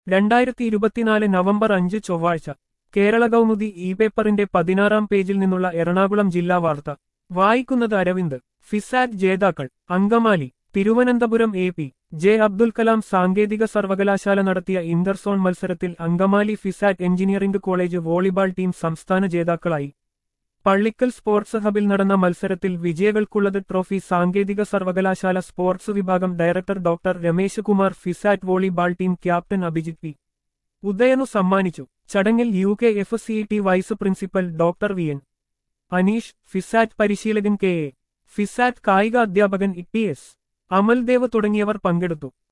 രണ്ടായിരത്തി ഇരുപത്തിനാല് നവംബർ അഞ്ച് ചൊവ്വാഴ്ച കേരള കൗമുദി ഇ പേപ്പറിന്റെ പതിനാറാം പേജിൽ നിന്നുള്ള എറണാകുളം ജില്ലാ വാർത്ത വായിക്കുന്നത് അരവിന്ദ് ഫിസാറ്റ് ജേതാക്കൾ Angamaly Thiruvananthapuram A P J Abdul Kalam സാങ്കേതിക സർവകലാശാല നടത്തിയ ഇന്റർസോൺ മത്സരത്തിൽ Angamaly FISAT engineering college volleyball team സംസ്ഥാന ജേതാക്കളായി പള്ളിക്കൽ സ്പോർട്സ് ഹബിൽ നടന്ന മത്സരത്തിൽ വിജയികൾക്കുള്ളത് ട്രോഫി സാങ്കേതിക സർവകലാശാല സ്പോർട്സ് വിഭാഗം director doctor Ramesh Kumar FISAT volleyball team captain Abhijith P ഉദയനു സമ്മാനിച്ചു ചടങ്ങിൽ U K F C T vice principal doctor V N Aneesh FISAT പരിശീലകൻ കെ എ ഫിസാറ്റ് കായിക അധ്യാപകൻ ഇ ടി എസ് അമൽദേവ് തുടങ്ങിയവർ പങ്കെടുത്തു